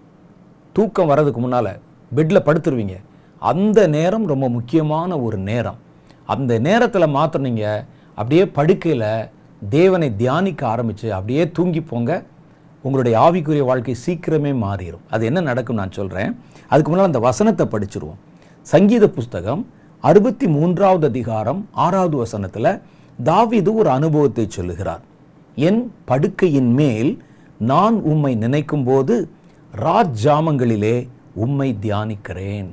தூக்கம் வர்றதுக்கு முன்னால் பெட்டில் படுத்துருவீங்க அந்த நேரம் ரொம்ப முக்கியமான ஒரு நேரம் அந்த நேரத்தில் மாத்திரம் நீங்கள் அப்படியே படுக்கையில் தேவனை தியானிக்க ஆரம்பித்து அப்படியே தூங்கி போங்க உங்களுடைய ஆவிக்குரிய வாழ்க்கை சீக்கிரமே மாறிடும் அது என்ன நடக்கும் நான் சொல்கிறேன் அதுக்கு முன்னால் அந்த வசனத்தை படிச்சிருவோம் சங்கீத புஸ்தகம் அறுபத்தி மூன்றாவது அதிகாரம் ஆறாவது வசனத்தில் தாவீது ஒரு அனுபவத்தை சொல்லுகிறார் என் படுக்கையின் மேல் நான் உம்மை நினைக்கும்போது ராஜாமங்களிலே உம்மை தியானிக்கிறேன்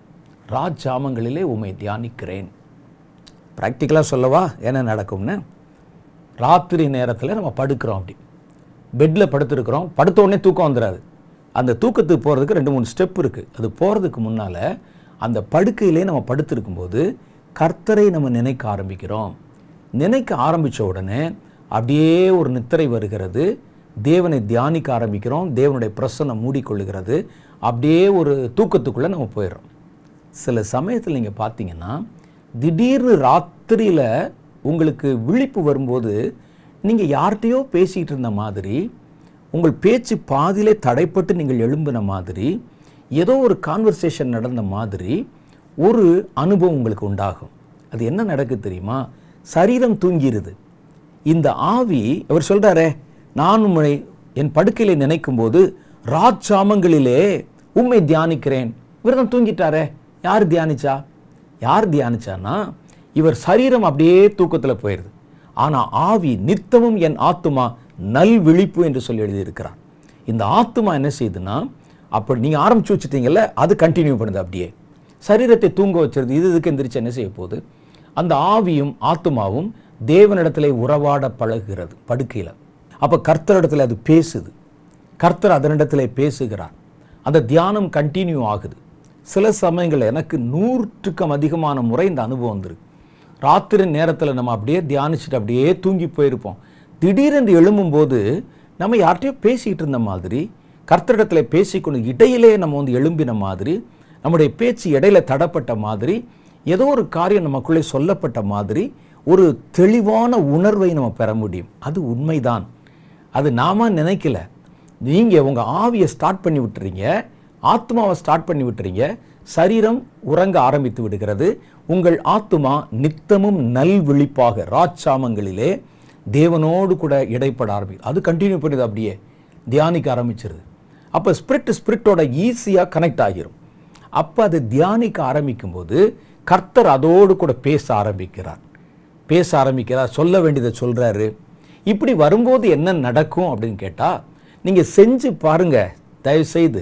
ராஜாமங்களிலே உம்மை தியானிக்கிறேன் ப்ராக்டிக்கலாக சொல்லவா என்ன நடக்கும்னு ராத்திரி நேரத்தில் நம்ம படுக்கிறோம் அப்படி பெட்டில் படுத்துருக்குறோம் படுத்த உடனே தூக்கம் வந்துடாது அந்த தூக்கத்துக்கு போகிறதுக்கு ரெண்டு மூணு ஸ்டெப் இருக்குது அது போகிறதுக்கு முன்னால் அந்த படுக்கையிலே நம்ம படுத்திருக்கும்போது கர்த்தரை நம்ம நினைக்க ஆரம்பிக்கிறோம் நினைக்க ஆரம்பித்த உடனே அப்படியே ஒரு நித்திரை வருகிறது தேவனை தியானிக்க ஆரம்பிக்கிறோம் தேவனுடைய பிரசன்னம் மூடிக்கொள்ளுகிறது அப்படியே ஒரு தூக்கத்துக்குள்ளே நம்ம போயிடுறோம் சில சமயத்தில் நீங்கள் பார்த்தீங்கன்னா திடீர்னு ராத்திரியில் உங்களுக்கு விழிப்பு வரும்போது நீங்கள் யார்கிட்டயோ பேசிகிட்டு இருந்த மாதிரி உங்கள் பேச்சு பாதியிலே தடைப்பட்டு நீங்கள் எழும்பின மாதிரி ஏதோ ஒரு கான்வர்சேஷன் நடந்த மாதிரி ஒரு அனுபவம் உங்களுக்கு உண்டாகும் அது என்ன நடக்குது தெரியுமா சரீரம் தூங்கிருது இந்த ஆவி அவர் சொல்றாரே நான் உம்மை என் படுக்கையிலே நினைக்கும் போது ராஜாமங்களிலே உம்மை தியானிக்கிறேன் இவர் தான் தூங்கிட்டாரே யார் தியானிச்சா யார் தியானிச்சான்னா இவர் சரீரம் அப்படியே தூக்கத்தில் போயிடுது ஆனால் ஆவி நித்தமும் என் ஆத்துமா நல் விழிப்பு என்று சொல்லி எழுதியிருக்கிறார் இந்த ஆத்துமா என்ன செய்யுதுன்னா அப்படி நீங்கள் ஆரம்பிச்சு வச்சுட்டீங்கல்ல அது கண்டினியூ பண்ணுது அப்படியே சரீரத்தை தூங்க வச்சிருது இது இதுக்கு எந்திரிச்சு என்ன செய்ய போகுது அந்த ஆவியும் ஆத்துமாவும் தேவனிடத்திலே உறவாட பழகுகிறது படுக்கையில் அப்போ கர்த்தரிடத்தில் அது பேசுது கர்த்தர் அதனிடத்திலே பேசுகிறார் அந்த தியானம் கண்டினியூ ஆகுது சில சமயங்கள் எனக்கு நூற்றுக்கும் அதிகமான முறை இந்த அனுபவம் வந்திருக்கு ராத்திரி நேரத்தில் நம்ம அப்படியே தியானிச்சுட்டு அப்படியே தூங்கி போயிருப்போம் திடீரென்று எழும்பும்போது நம்ம யார்கிட்டயோ பேசிக்கிட்டு இருந்த மாதிரி கர்த்தரிடத்தில் பேசிக்கொண்டு இடையிலே நம்ம வந்து எழும்பின மாதிரி நம்முடைய பேச்சு இடையில தடப்பட்ட மாதிரி ஏதோ ஒரு காரியம் நமக்குள்ளே சொல்லப்பட்ட மாதிரி ஒரு தெளிவான உணர்வை நம்ம பெற முடியும் அது உண்மைதான் அது நாம நினைக்கல நீங்கள் உங்கள் ஆவியை ஸ்டார்ட் பண்ணி விட்டுறீங்க ஆத்மாவை ஸ்டார்ட் பண்ணி விட்டுறீங்க சரீரம் உறங்க ஆரம்பித்து விடுகிறது உங்கள் ஆத்மா நித்தமும் நல் விழிப்பாக ராச்சாமங்களிலே தேவனோடு கூட இடைப்பட ஆரம்பி அது கண்டினியூ பண்ணுது அப்படியே தியானிக்க ஆரம்பிச்சிருது அப்போ ஸ்பிரிட் ஸ்பிரிட்டோட ஈஸியாக கனெக்ட் ஆகிரும் அப்போ அது தியானிக்க ஆரம்பிக்கும்போது கர்த்தர் அதோடு கூட பேச ஆரம்பிக்கிறார் பேச ஆரம்பிக்கிறார் சொல்ல வேண்டியதை சொல்கிறாரு இப்படி வரும்போது என்ன நடக்கும் அப்படின்னு கேட்டால் நீங்கள் செஞ்சு பாருங்க தயவு செய்து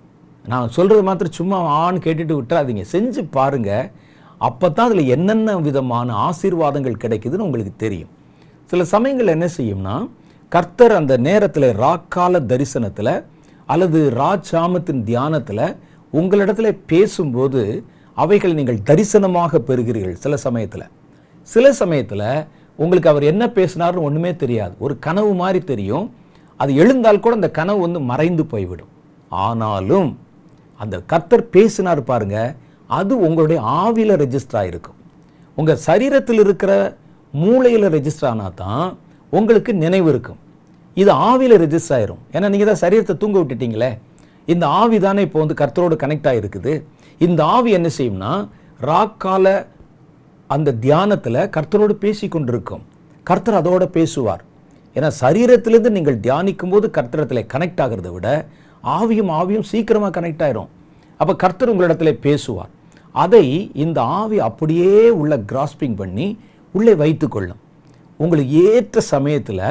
நான் சொல்கிறது மாத்திரம் சும்மா ஆன்னு கேட்டுட்டு விட்டுறாதீங்க செஞ்சு பாருங்க அப்போ தான் அதில் என்னென்ன விதமான ஆசீர்வாதங்கள் கிடைக்குதுன்னு உங்களுக்கு தெரியும் சில சமயங்கள் என்ன செய்யும்னா கர்த்தர் அந்த நேரத்தில் ராக்கால தரிசனத்தில் அல்லது ராஜாமத்தின் தியானத்தில் உங்களிடத்துல பேசும்போது அவைகள் நீங்கள் தரிசனமாக பெறுகிறீர்கள் சில சமயத்தில் சில சமயத்தில் உங்களுக்கு அவர் என்ன பேசினார்னு ஒன்றுமே தெரியாது ஒரு கனவு மாதிரி தெரியும் அது எழுந்தால் கூட அந்த கனவு வந்து மறைந்து போய்விடும் ஆனாலும் அந்த கர்த்தர் பேசினார் பாருங்க அது உங்களுடைய ஆவியில் ரெஜிஸ்டர் ஆகிருக்கும் உங்கள் சரீரத்தில் இருக்கிற மூளையில் ரெஜிஸ்டர் ஆனால் தான் உங்களுக்கு நினைவு இருக்கும் இது ஆவியில் ரெஜிஸ்டர் ஆயிரும் ஏன்னா நீங்கள் தான் சரீரத்தை தூங்க விட்டுட்டீங்களே இந்த ஆவி தானே இப்போ வந்து கர்த்தரோடு கனெக்ட் ஆகிருக்குது இந்த ஆவி என்ன செய்யும்னா ராக்கால அந்த தியானத்தில் கர்த்தரோடு பேசி கொண்டிருக்கும் கர்த்தர் அதோட பேசுவார் ஏன்னா சரீரத்திலிருந்து நீங்கள் தியானிக்கும் போது கர்த்தரத்தில் கனெக்ட் ஆகிறத விட ஆவியும் ஆவியும் சீக்கிரமாக கனெக்ட் ஆயிரும் அப்போ கர்த்தர் உங்களிடத்துல பேசுவார் அதை இந்த ஆவி அப்படியே உள்ள கிராஸ்பிங் பண்ணி உள்ளே வைத்துக்கொள்ளும் உங்களுக்கு ஏற்ற சமயத்தில்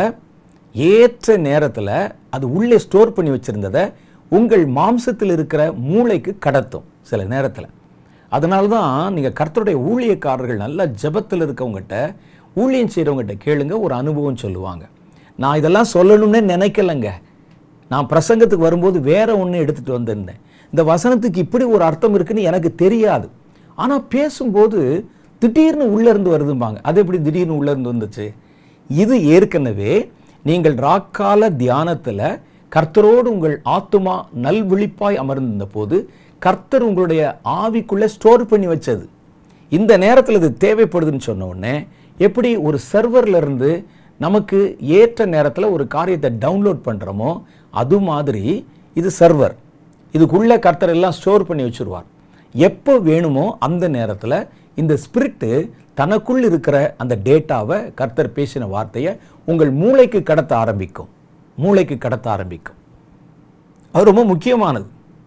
ஏற்ற நேரத்தில் அது உள்ளே ஸ்டோர் பண்ணி வச்சிருந்ததை உங்கள் மாம்சத்தில் இருக்கிற மூளைக்கு கடத்தும் சில நேரத்தில் அதனால தான் நீங்கள் கர்த்தருடைய ஊழியக்காரர்கள் நல்ல ஜெபத்தில் இருக்கவங்ககிட்ட ஊழியம் செய்கிறவங்ககிட்ட கேளுங்க ஒரு அனுபவம் சொல்லுவாங்க நான் இதெல்லாம் சொல்லணும்னே நினைக்கலைங்க நான் பிரசங்கத்துக்கு வரும்போது வேற ஒன்று எடுத்துகிட்டு வந்திருந்தேன் இந்த வசனத்துக்கு இப்படி ஒரு அர்த்தம் இருக்குன்னு எனக்கு தெரியாது ஆனால் பேசும்போது திடீர்னு உள்ளேருந்து வருதும்பாங்க அது எப்படி திடீர்னு உள்ளேருந்து வந்துச்சு இது ஏற்கனவே நீங்கள் ராக்கால தியானத்தில் கர்த்தரோடு உங்கள் ஆத்துமா நல்விழிப்பாய் அமர்ந்திருந்த போது கர்த்தர் உங்களுடைய ஆவிக்குள்ளே ஸ்டோர் பண்ணி வச்சது இந்த நேரத்தில் இது தேவைப்படுதுன்னு சொன்ன உடனே எப்படி ஒரு சர்வர்ல இருந்து நமக்கு ஏற்ற நேரத்தில் ஒரு காரியத்தை டவுன்லோட் பண்ணுறோமோ அது மாதிரி இது சர்வர் இதுக்குள்ளே கர்த்தர் எல்லாம் ஸ்டோர் பண்ணி வச்சுருவார் எப்போ வேணுமோ அந்த நேரத்தில் இந்த ஸ்பிரிட்டு தனக்குள் இருக்கிற அந்த டேட்டாவை கர்த்தர் பேசின வார்த்தையை உங்கள் மூளைக்கு கடத்த ஆரம்பிக்கும் மூளைக்கு கடத்த ஆரம்பிக்கும் அது ரொம்ப முக்கியமானது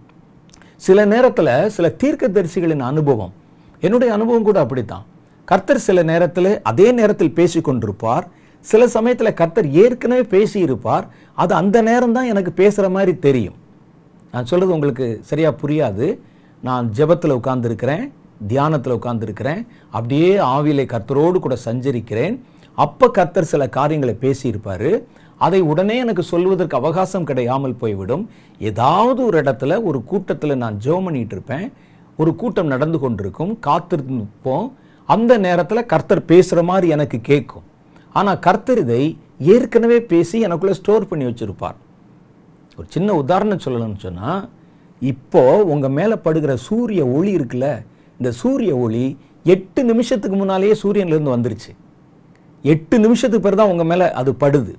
சில நேரத்தில் சில தீர்க்கதரிசிகளின் அனுபவம் என்னுடைய அனுபவம் கூட அப்படித்தான் கர்த்தர் சில நேரத்தில் அதே நேரத்தில் பேசி கொண்டிருப்பார் சில சமயத்தில் கர்த்தர் ஏற்கனவே பேசியிருப்பார் அது அந்த நேரம் தான் எனக்கு பேசுகிற மாதிரி தெரியும் நான் சொல்கிறது உங்களுக்கு சரியாக புரியாது நான் ஜெபத்தில் உட்கார்ந்திருக்கிறேன் தியானத்தில் உட்கார்ந்திருக்கிறேன் அப்படியே ஆவியிலே கர்த்தரோடு கூட சஞ்சரிக்கிறேன் அப்போ கர்த்தர் சில காரியங்களை பேசியிருப்பார் அதை உடனே எனக்கு சொல்வதற்கு அவகாசம் கிடையாமல் போய்விடும் ஏதாவது ஒரு இடத்துல ஒரு கூட்டத்தில் நான் ஜெபம் பண்ணிட்டு இருப்பேன் ஒரு கூட்டம் நடந்து கொண்டிருக்கும் காத்திருப்போம் அந்த நேரத்தில் கர்த்தர் பேசுகிற மாதிரி எனக்கு கேட்கும் ஆனால் கர்த்தர் இதை ஏற்கனவே பேசி எனக்குள்ளே ஸ்டோர் பண்ணி வச்சிருப்பார் ஒரு சின்ன உதாரணம் சொல்லணும்னு சொன்னால் இப்போ உங்கள் மேலே படுகிற சூரிய ஒளி இருக்குல்ல இந்த சூரிய ஒளி எட்டு நிமிஷத்துக்கு முன்னாலேயே சூரியன்லேருந்து வந்துருச்சு எட்டு நிமிஷத்துக்கு பிறகு தான் உங்கள் மேலே அது படுது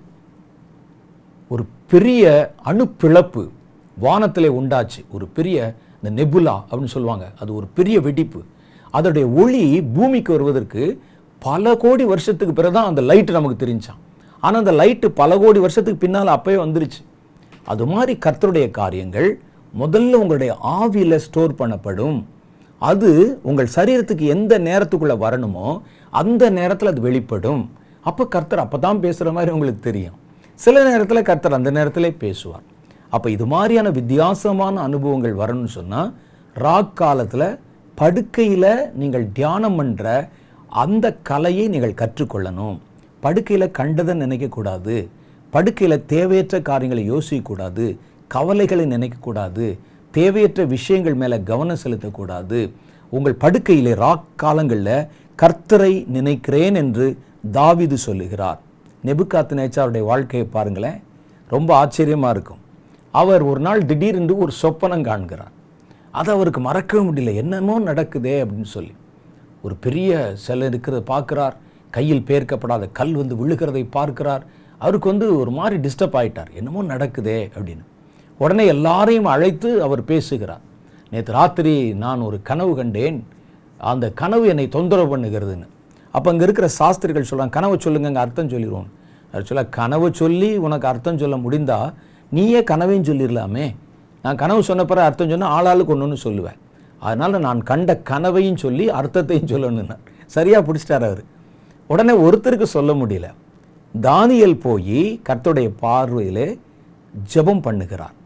ஒரு பெரிய அணுப்பிழப்பு வானத்திலே உண்டாச்சு ஒரு பெரிய இந்த நெபுலா அப்படின்னு சொல்லுவாங்க அது ஒரு பெரிய வெடிப்பு அதோடைய ஒளி பூமிக்கு வருவதற்கு பல கோடி வருஷத்துக்கு பிறகு தான் அந்த லைட்டு நமக்கு தெரிஞ்சான் ஆனால் அந்த லைட்டு பல கோடி வருஷத்துக்கு பின்னால் அப்பயே வந்துருச்சு அது மாதிரி கர்த்தருடைய காரியங்கள் முதல்ல உங்களுடைய ஆவியில் ஸ்டோர் பண்ணப்படும் அது உங்கள் சரீரத்துக்கு எந்த நேரத்துக்குள்ளே வரணுமோ அந்த நேரத்தில் அது வெளிப்படும் அப்போ கர்த்தர் அப்போ தான் பேசுகிற மாதிரி உங்களுக்கு தெரியும் சில நேரத்தில் கர்த்தர் அந்த நேரத்திலே பேசுவார் அப்போ இது மாதிரியான வித்தியாசமான அனுபவங்கள் வரணும்னு சொன்னால் ராக் காலத்தில் படுக்கையில் நீங்கள் தியானம் பண்ணுற அந்த கலையை நீங்கள் கற்றுக்கொள்ளணும் படுக்கையில் கண்டதை நினைக்கக்கூடாது படுக்கையில் தேவையற்ற காரியங்களை யோசிக்கக்கூடாது கவலைகளை நினைக்கக்கூடாது தேவையற்ற விஷயங்கள் மேலே கவனம் செலுத்தக்கூடாது உங்கள் படுக்கையிலே ராக் காலங்களில் கர்த்தரை நினைக்கிறேன் என்று தாவீது சொல்லுகிறார் நெபுகாத்து நேச்சாருடைய வாழ்க்கையை பாருங்களேன் ரொம்ப ஆச்சரியமாக இருக்கும் அவர் ஒரு நாள் திடீரென்று ஒரு சொப்பனம் காண்கிறார் அது அவருக்கு மறக்கவே முடியல என்னமோ நடக்குதே அப்படின்னு சொல்லி ஒரு பெரிய சிலை இருக்கிறத பார்க்குறார் கையில் பேர்க்கப்படாத கல் வந்து விழுகிறதை பார்க்கிறார் அவருக்கு வந்து ஒரு மாதிரி டிஸ்டர்ப் ஆயிட்டார் என்னமோ நடக்குதே அப்படின்னு உடனே எல்லாரையும் அழைத்து அவர் பேசுகிறார் நேற்று ராத்திரி நான் ஒரு கனவு கண்டேன் அந்த கனவு என்னை தொந்தரவு பண்ணுகிறதுன்னு அப்போ அங்கே இருக்கிற சாஸ்திரிகள் சொல்கிறாங்க கனவை சொல்லுங்க அங்கே அர்த்தம் சொல்லிடுவோம் அவர் சொல்ல கனவை சொல்லி உனக்கு அர்த்தம் சொல்ல முடிந்தா நீயே கனவையும் சொல்லிடலாமே நான் கனவு சொன்ன பிறகு அர்த்தம் சொன்னால் ஆளாளுக்கு ஒன்று சொல்லுவேன் அதனால் நான் கண்ட கனவையும் சொல்லி அர்த்தத்தையும் சொல்லணும்னா சரியாக பிடிச்சிட்டார் அவர் உடனே ஒருத்தருக்கு சொல்ல முடியல தானியல் போய் கர்த்தருடைய பார்வையிலே ஜெபம் பண்ணுகிறார்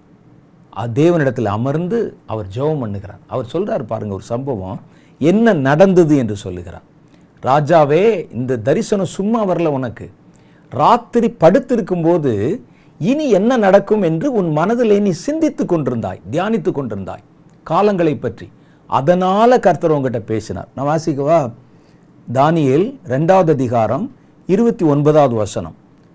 அ- தேவனிடத்தில் அமர்ந்து அவர் ஜெபம் பண்ணுகிறார் அவர் சொல்றார் பாருங்க ஒரு சம்பவம் என்ன நடந்தது என்று சொல்லுகிறார் ராஜாவே இந்த தரிசனம் சும்மா வரல உனக்கு ராத்திரி படுத்திருக்கும் போது இனி என்ன நடக்கும் என்று உன் மனதிலே நீ சிந்தித்துக் கொண்டிருந்தாய் தியானித்துக் கொண்டிருந்தாய் காலங்களை பற்றி அதனால கர்த்தர் உங்ககிட்ட பேசினார் நான் வாசிக்கவா தானியேல் ரெண்டாவது அதிகாரம் இருபத்தி ஒன்பதாவது வசனம்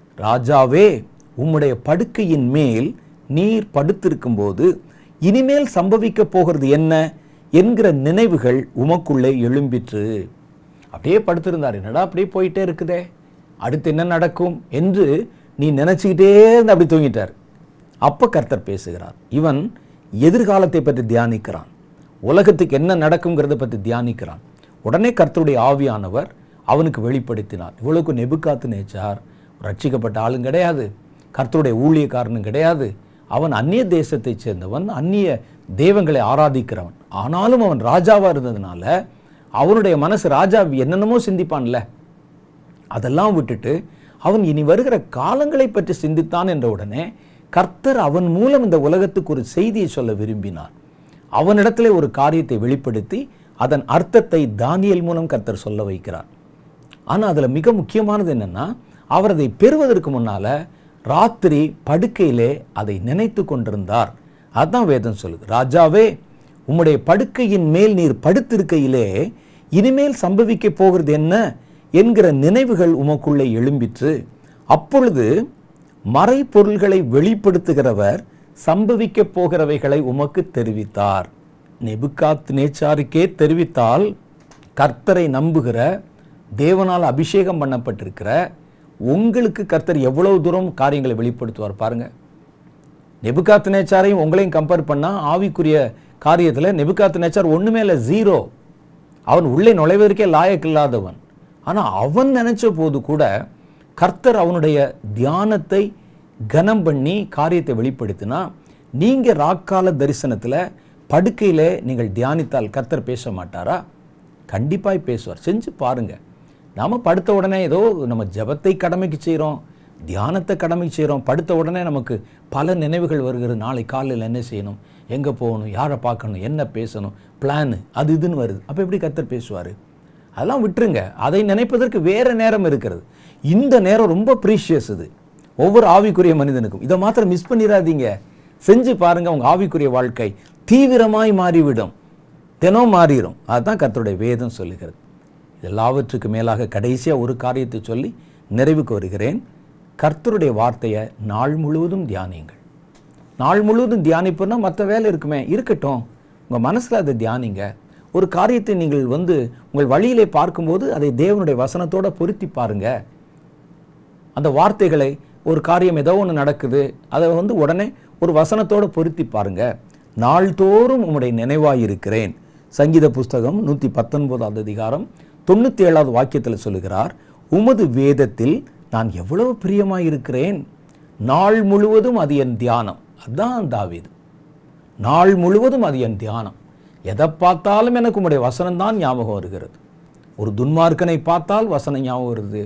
ராஜாவே உம்முடைய படுக்கையின் மேல் நீர் படுத்திருக்கும்போது இனிமேல் சம்பவிக்க போகிறது என்ன என்கிற நினைவுகள் உமக்குள்ளே எழும்பிற்று அப்படியே படுத்திருந்தார் என்னடா அப்படியே போயிட்டே இருக்குதே அடுத்து என்ன நடக்கும் என்று நீ நினச்சிக்கிட்டே இருந்து அப்படி தூங்கிட்டார் அப்போ கர்த்தர் பேசுகிறார் இவன் எதிர்காலத்தை பற்றி தியானிக்கிறான் உலகத்துக்கு என்ன நடக்குங்கிறத பற்றி தியானிக்கிறான் உடனே கர்த்தருடைய ஆவியானவர் அவனுக்கு வெளிப்படுத்தினார் இவ்வளவுக்கு நெபுக்காத்து நேச்சார் ரட்சிக்கப்பட்ட ஆளும் கிடையாது கர்த்தருடைய ஊழியக்காரனும் கிடையாது அவன் அந்நிய தேசத்தைச் சேர்ந்தவன் அந்நிய தெய்வங்களை ஆராதிக்கிறவன் ஆனாலும் அவன் ராஜாவாக இருந்ததுனால அவனுடைய மனசு ராஜா என்னென்னமோ சிந்திப்பான்ல அதெல்லாம் விட்டுட்டு அவன் இனி வருகிற காலங்களை பற்றி சிந்தித்தான் என்ற உடனே கர்த்தர் அவன் மூலம் இந்த உலகத்துக்கு ஒரு செய்தியை சொல்ல விரும்பினார் அவனிடத்திலே ஒரு காரியத்தை வெளிப்படுத்தி அதன் அர்த்தத்தை தானியல் மூலம் கர்த்தர் சொல்ல வைக்கிறார் ஆனால் அதில் மிக முக்கியமானது என்னன்னா அவர் அதை பெறுவதற்கு முன்னால ராத்திரி படுக்கையிலே அதை நினைத்து கொண்டிருந்தார் அதான் வேதம் சொல்லுது ராஜாவே உம்முடைய படுக்கையின் மேல் நீர் படுத்திருக்கையிலே இனிமேல் சம்பவிக்க போகிறது என்ன என்கிற நினைவுகள் உமக்குள்ளே எழும்பிற்று அப்பொழுது மறைபொருள்களை வெளிப்படுத்துகிறவர் சம்பவிக்க போகிறவைகளை உமக்கு தெரிவித்தார் நெபுகாத் நேச்சாருக்கே தெரிவித்தால் கர்த்தரை நம்புகிற தேவனால் அபிஷேகம் பண்ணப்பட்டிருக்கிற உங்களுக்கு கர்த்தர் எவ்வளவு தூரம் காரியங்களை வெளிப்படுத்துவார் பாருங்க நெபுகாத் நேச்சாரையும் உங்களையும் கம்பேர் பண்ணால் ஆவிக்குரிய காரியத்தில் நெபுகாத் நேச்சார் ஒன்றுமே இல்லை ஜீரோ அவன் உள்ளே நுழைவதற்கே லாயக்கு இல்லாதவன் ஆனால் அவன் நினைச்ச போது கூட கர்த்தர் அவனுடைய தியானத்தை கனம் பண்ணி காரியத்தை வெளிப்படுத்தினா நீங்கள் ராக்கால தரிசனத்தில் படுக்கையில் நீங்கள் தியானித்தால் கர்த்தர் பேச மாட்டாரா கண்டிப்பாய் பேசுவார் செஞ்சு பாருங்க நாம படுத்த உடனே ஏதோ நம்ம ஜெபத்தை கடமைக்கு செய்கிறோம் தியானத்தை கடமைக்கு செய்கிறோம் படுத்த உடனே நமக்கு பல நினைவுகள் வருகிறது நாளை காலையில் என்ன செய்யணும் எங்கே போகணும் யாரை பார்க்கணும் என்ன பேசணும் பிளானு அது இதுன்னு வருது அப்போ எப்படி கர்த்தர் பேசுவார் அதெல்லாம் விட்டுருங்க அதை நினைப்பதற்கு வேற நேரம் இருக்கிறது இந்த நேரம் ரொம்ப ப்ரீஷியஸ் இது ஒவ்வொரு ஆவிக்குரிய மனிதனுக்கும் இதை மாத்திரம் மிஸ் பண்ணிடாதீங்க செஞ்சு பாருங்க உங்க ஆவிக்குரிய வாழ்க்கை தீவிரமாய் மாறிவிடும் தினம் மாறிடும் அதுதான் கர்த்தருடைய வேதம் சொல்லுகிறது எல்லாவற்றுக்கு மேலாக கடைசியாக ஒரு காரியத்தை சொல்லி நிறைவுக்கு வருகிறேன் கர்த்தருடைய வார்த்தையை நாள் முழுவதும் தியானியுங்கள் நாள் முழுவதும் தியானிப்புன்னா மற்ற வேலை இருக்குமே இருக்கட்டும் உங்கள் மனசில் அதை தியானிங்க ஒரு காரியத்தை நீங்கள் வந்து உங்கள் வழியிலே பார்க்கும்போது அதை தேவனுடைய வசனத்தோட பொருத்தி பாருங்க அந்த வார்த்தைகளை ஒரு காரியம் ஏதோ ஒன்று நடக்குது அதை வந்து உடனே ஒரு வசனத்தோட பொருத்தி பாருங்க நாள்தோறும் உம்முடைய நினைவாயிருக்கிறேன் சங்கீத புஸ்தகம் நூற்றி பத்தொன்பதாவது அதிகாரம் தொண்ணூற்றி ஏழாவது வாக்கியத்தில் சொல்லுகிறார் உமது வேதத்தில் நான் எவ்வளவு பிரியமாயிருக்கிறேன் நாள் முழுவதும் அது என் தியானம் அதான் தாவீது நாள் முழுவதும் அது என் தியானம் எதை பார்த்தாலும் எனக்கு உம்முடைய வசனம் தான் ஞாபகம் வருகிறது ஒரு துன்மார்க்கனை பார்த்தால் வசனம் ஞாபகம் வருது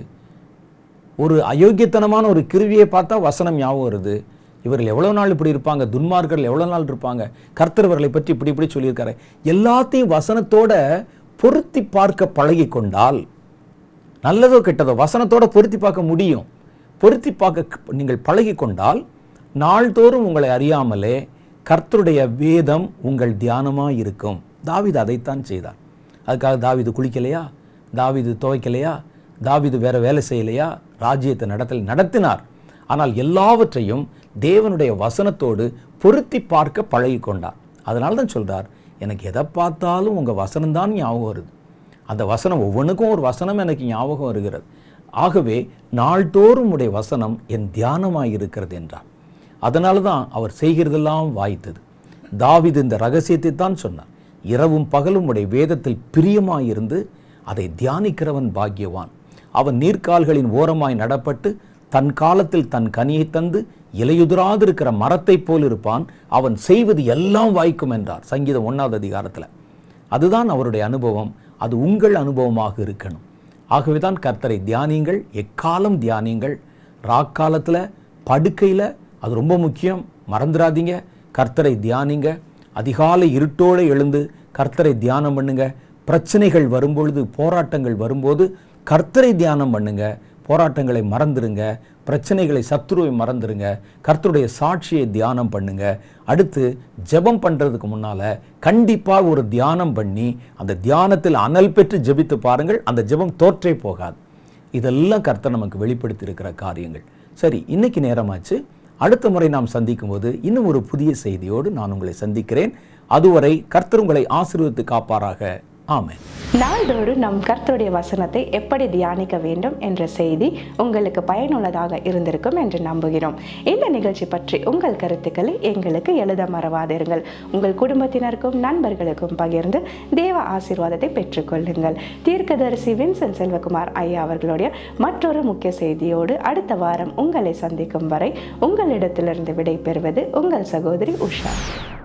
ஒரு அயோக்கியத்தனமான ஒரு கிருவியை பார்த்தா வசனம் ஞாபகம் வருது இவர்கள் எவ்வளோ நாள் இப்படி இருப்பாங்க துன்மார்கள் எவ்வளோ நாள் இருப்பாங்க கர்த்தர்வர்களை பற்றி இப்படி இப்படி சொல்லியிருக்காரு எல்லாத்தையும் வசனத்தோட பொருத்தி பார்க்க பழகி கொண்டால் நல்லதோ கெட்டதோ வசனத்தோட பொருத்தி பார்க்க முடியும் பொருத்தி பார்க்க நீங்கள் பழகி கொண்டால் நாள்தோறும் உங்களை அறியாமலே கர்த்தருடைய வேதம் உங்கள் தியானமாக இருக்கும் தாவீது அதைத்தான் செய்தார் அதுக்காக தாவீது குளிக்கலையா தாவீது துவைக்கலையா தாவீது வேற வேலை செய்யலையா ராஜ்யத்தை நடத்தல் நடத்தினார் ஆனால் எல்லாவற்றையும் தேவனுடைய வசனத்தோடு பொருத்தி பார்க்க பழகி கொண்டார் அதனால தான் சொல்றார் எனக்கு எதை பார்த்தாலும் உங்கள் வசனம்தான் ஞாபகம் வருது அந்த வசனம் ஒவ்வொன்றுக்கும் ஒரு வசனம் எனக்கு ஞாபகம் வருகிறது ஆகவே நாள்தோறும் உடைய வசனம் என் தியானமாய் இருக்கிறது என்றார் அதனால தான் அவர் செய்கிறதெல்லாம் வாய்த்தது தாவீது இந்த ரகசியத்தை தான் சொன்னார் இரவும் பகலும் உடைய வேதத்தில் பிரியமாயிருந்து அதை தியானிக்கிறவன் பாக்கியவான் அவன் நீர்க்கால்களின் ஓரமாய் நடப்பட்டு தன் காலத்தில் தன் கனியை தந்து இலையுதிராதிருக்கிற மரத்தைப் போல் இருப்பான் அவன் செய்வது எல்லாம் வாய்க்கும் என்றார் சங்கீதம் ஒன்றாவது அதிகாரத்தில் அதுதான் அவருடைய அனுபவம் அது உங்கள் அனுபவமாக இருக்கணும் ஆகவே தான் கர்த்தரை தியானியுங்கள் எக்காலம் தியானியுங்கள் ராக்காலத்தில் படுக்கையில் அது ரொம்ப முக்கியம் மறந்துடாதீங்க கர்த்தரை தியானிங்க அதிகாலை இருட்டோடு எழுந்து கர்த்தரை தியானம் பண்ணுங்க பிரச்சனைகள் வரும்பொழுது போராட்டங்கள் வரும்போது கர்த்தரை தியானம் பண்ணுங்க போராட்டங்களை மறந்துடுங்க பிரச்சனைகளை சத்துருவை மறந்துடுங்க கர்த்தருடைய சாட்சியை தியானம் பண்ணுங்க அடுத்து ஜெபம் பண்ணுறதுக்கு முன்னால் கண்டிப்பாக ஒரு தியானம் பண்ணி அந்த தியானத்தில் அனல் பெற்று ஜெபித்து பாருங்கள் அந்த ஜெபம் தோற்றே போகாது இதெல்லாம் கர்த்தர் நமக்கு வெளிப்படுத்தி இருக்கிற காரியங்கள் சரி இன்னைக்கு நேரமாச்சு அடுத்த முறை நாம் சந்திக்கும் போது இன்னும் ஒரு புதிய செய்தியோடு நான் உங்களை சந்திக்கிறேன் அதுவரை கர்த்தர் உங்களை ஆசீர்வதித்து காப்பாராக ஆமென் நாள்தோறும் நம் கர்த்தருடைய வசனத்தை எப்படி தியானிக்க வேண்டும் என்ற செய்தி உங்களுக்கு பயனுள்ளதாக இருந்திருக்கும் என்று நம்புகிறோம் இந்த நிகழ்ச்சி பற்றி உங்கள் கருத்துக்களை எங்களுக்கு எழுத மறவாதிருங்கள் உங்கள் குடும்பத்தினருக்கும் நண்பர்களுக்கும் பகிர்ந்து தேவ ஆசீர்வாதத்தை பெற்றுக்கொள்ளுங்கள் தீர்க்கதரிசி வின்சென்ட் செல்வகுமார் ஐயா அவர்களுடைய மற்றொரு முக்கிய செய்தியோடு அடுத்த வாரம் உங்களை சந்திக்கும் வரை உங்களிடத்திலிருந்து விடை பெறுவது உங்கள் சகோதரி உஷா